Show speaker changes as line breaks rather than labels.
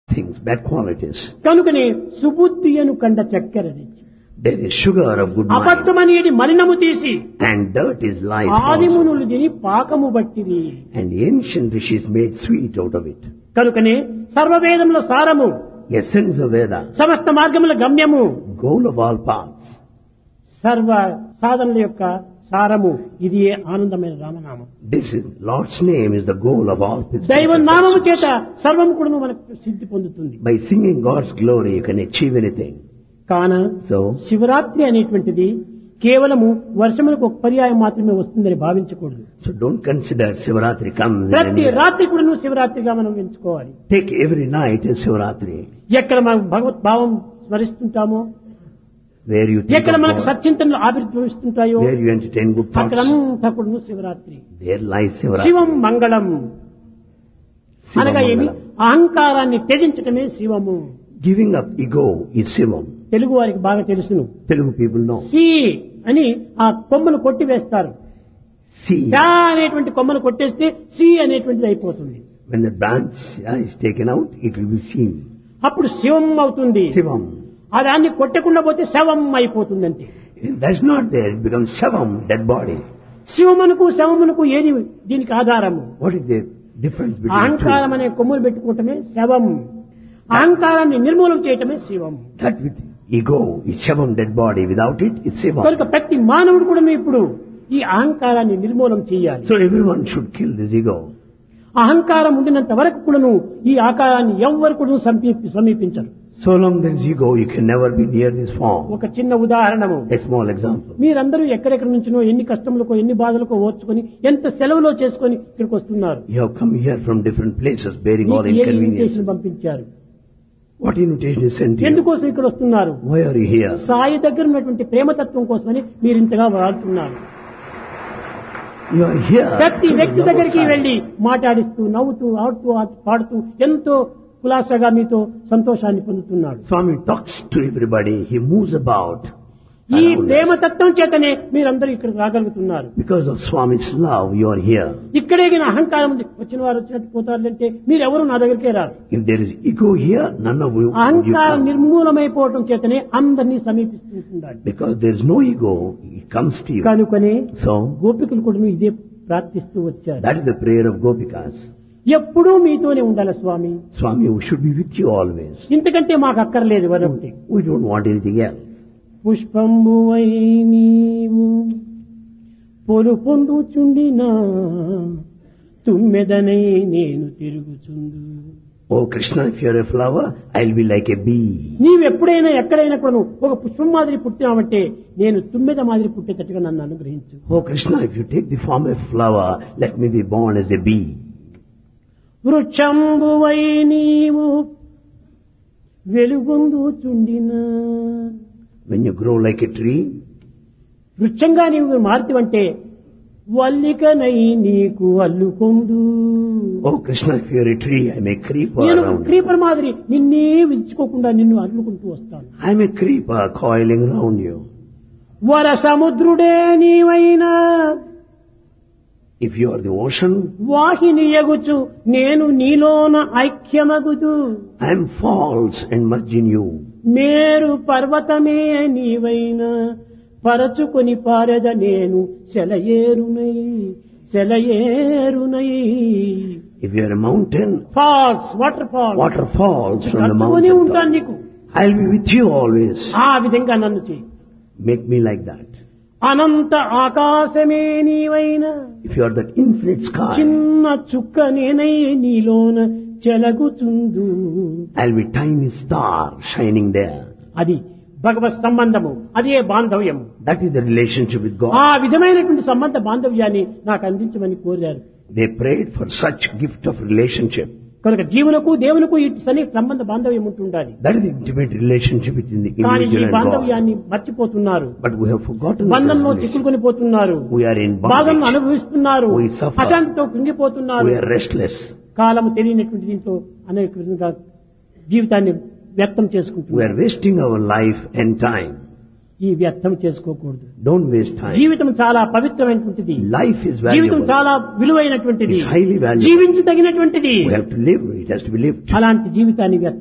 things, bad qualities.
కనుకనే సుబుద్ధి అను కండ చక్కెర తెచ్చి
There is sugar of good mind.
అబద్ధం అనేది మలినము తీసి
And dirt is lies falsehood.
ఆదిమునులు దీని పాకము బట్టిరి
And the ancient rishis made sweet out of it.
కనుకనే సర్వవేదముల సారము
Essence of Veda,
సమస్త మార్గముల గమ్యము
goal of all paths.
సర్వ సాధనల యొక్క సారము ఇది ఆనందమైన రామనామం
This is, Lord's name is the goal of all
దైవ
spiritual
నామము
pursuits.
చేత సర్వము కూడా మనకు సిద్ధి పొందుతుంది
By singing God's glory, you can achieve anything.
కాన
So,
శివరాత్రి అనేటువంటిది కేవలము వర్షములకు ఒక పర్యాయం మాత్రమే వస్తుందని భావించకూడదు
so don't consider Sivaratri comes in
ప్రతి
any year.
రాత్రి కూడా నువ్వు శివరాత్రిగా మనం ఎంచుకోవాలి
Take every night as Sivaratri.
ఎక్కడ మనం భగవత్ భావం స్మరిస్తుంటామో
Where you think
ఎక్కడ
of
మనకు
God,
సత్చింతనలు ఆవిర్భవిస్తుంటాయో
where you entertain good thoughts,
అక్కడంతా కూడా నువ్వు శివరాత్రి
there lies Sivaratri.
శివం మంగళం
Shiva
అనగా ఏమి
Mangalam.
అహంకారాన్ని త్యజించటమే శివము
Giving up ego is Shivam.
Telugu వారికి బాగా తెలుసును
Telugu people know.
సి అని ఆ కొమ్మను కొట్టి వేస్తారు
See,
చా అనేటువంటి కొమ్మను కొట్టేస్తే సి అనేటువంటిది అయిపోతుంది
when the branch uh, is taken out, it will be seen.
అప్పుడు శివం అవుతుంది
Shivam.
ఆ దాన్ని కొట్టకుండా పోతే శవం అయిపోతుంది అంతే
If that's not there, it becomes Shivam, dead body.
శివమునకు శవమునకు ఏది దీనికి ఆధారము
What is the difference between the
అహంకారం
two?
అనే కొమ్ములు పెట్టుకోవటమే శవం అహంకారాన్ని నిర్మూలన చేయటమే శివం
That with ego is Shivam, dead body. Without it, it's Shivam.
కనుక ప్రతి మానవుడు కూడా ఇప్పుడు ఈ అహంకారాన్ని నిర్మూలన చేయాలి
So everyone should kill this ego.
అహంకారం ఉండినంత వరకు కూడాను ఈ ఆకారాన్ని ఎవ్వరు కూడా సమీప సమీపించరు
So long there is ego, you can never be near this form.
ఒక చిన్న ఉదాహరణము
A small example.
మీరందరూ ఎక్కడెక్కడి నుంచినో ఎన్ని కష్టములకో ఎన్ని బాధలకో ఓర్చుకొని ఎంత సెలవులో చేసుకొని ఇక్కడికి వస్తున్నారు
You have come here from different places bearing all
మీకు ఏ ఇన్విటేషన్
inconveniences.
పంపించారు
What invitation is sent to you?
ఎందుకోసం ఇక్కడ వస్తున్నారు
Why are you here?
Sai దగ్గర ఉన్నటువంటి ప్రేమతత్వం కోసమని మీరు ఇంతగా వాడుతున్నారు
You are here.
ప్రతి
to
వ్యక్తి
love
దగ్గరికి
Sai.
వెళ్లి మాట్లాడిస్తూ నవ్వుతూ ఆడుతూ ఆ- పాడుతూ ఎంతో కులాసగా మీతో సంతోషాన్ని పొందుతున్నాడు
Swami talks to everybody. He moves about.
ఈ
around us.
ప్రేమతత్వం చేతనే మీరందరూ ఇక్కడ రాగలుగుతున్నారు
Because of Swami's love, you are here.
ఇక్కడే గిన అహంకారం ఉంది వచ్చిన వారు వచ్చినట్టు పోతారంటే మీరెవరు నా దగ్గరికే రారు
If there is ego here, none of you, you
అహంకారం
come.
నిర్మూలమైపోవటం చేతనే అందరినీ సమీపిస్తుంటున్నాడు
Because there is no ego, it comes to you.
కనుకనే
So,
గోపికలు కూడా ఇదే ప్రార్థిస్తూ వచ్చారు
that is the prayer of Gopikas.
ఎప్పుడూ మీతోనే ఉండాలి స్వామి
Swami, we should be with you always.
ఇంతకంటే మాకు అక్కర్లేదు వరొకటి
We don't want anything else.
పుష్పంబువై నీవు పొలు పొందుచుండినా తుమ్మెదనై నేను తిరుగుచుందు
Oh Krishna, if you are a flower, I'll be like a bee.
నీవెప్పుడైనా ఎక్కడైనా కూడా నువ్వు ఒక పుష్పం మాదిరి పుట్టినావంటే నేను తుమ్మెద మాదిరి పుట్టేటట్టుగా నన్ను అనుగ్రహించు
Oh Krishna, if you take the form of flower, let me be born as a bee.
వృక్షంబువై నీవు వెలుగొందుచుండినా
When you grow like a tree,
వృక్షంగా నీవు మారుతివంటే వల్లికనై నీకు అల్లుకొందు
oh Krishna, if you are a tree, I'm a creeper
నేను
around you.
Creeper మాదిరి నిన్నే విచ్చుకోకుండా నిన్ను అల్లుకుంటూ వస్తాను
I'm a creeper coiling around you.
వర సముద్రుడే నీవైనా
If you are the ocean,
వాహిని ఎగుచు నేను నీలోన ఐక్యమగుదు
I am false and merge in you.
మేరు పర్వతమే నీవైనా పరచుకొని పారెద నేను సెలయేరునై సెలయేరునై
If you are a mountain,
falls waterfalls
water falls from the
కట్టుకొని
mountain.
ఉంటాను
top.
నీకు
I'll be with you always.
ఆ విధంగా నన్ను చేయి
Make me like that.
అనంత ఆకాశమే నీవైనా
If you are that infinite sky,
చిన్న చుక్క నేనై నీలోన చెలగుచుందు
I'll be tiny star shining there.
అది భగవత్ సంబంధము అదే బాంధవ్యము
That is the relationship with God.
ఆ విధమైనటువంటి సంబంధ బాంధవ్యాన్ని నాకు అందించమని కోరారు
They prayed for such gift of relationship.
కనుక జీవులకు దేవునికి ఇటు సని సంబంధ బాంధవ్యం ఉంటుండాలి
That is the intimate relationship between the
కానీ ఈ
individual and God.
బాంధవ్యాన్ని మర్చిపోతున్నారు
But we have forgotten that
బంధంలో
relationship.
చిక్కుకొని పోతున్నారు
We are in
బాధలను
bondage.
అనుభవిస్తున్నారు
We suffer.
అశాంతితో కృంగిపోతున్నారు
We are restless.
కాలం తెలియనటువంటి దీంట్లో అనేక విధంగా జీవితాన్ని వ్యక్తం
We
చేసుకుంటున్నారు
are wasting our life and time.
ఈ వ్యర్థం చేసుకోకూడదు
Don't waste time.
జీవితం చాలా పవిత్రమైనటువంటిది
Life is
జీవితం
valuable.
చాలా విలువైనటువంటిది
It's highly valuable.
జీవించదగినటువంటిది
We have to live. It has to be lived.
అలాంటి జీవితాన్ని వ్యర్థం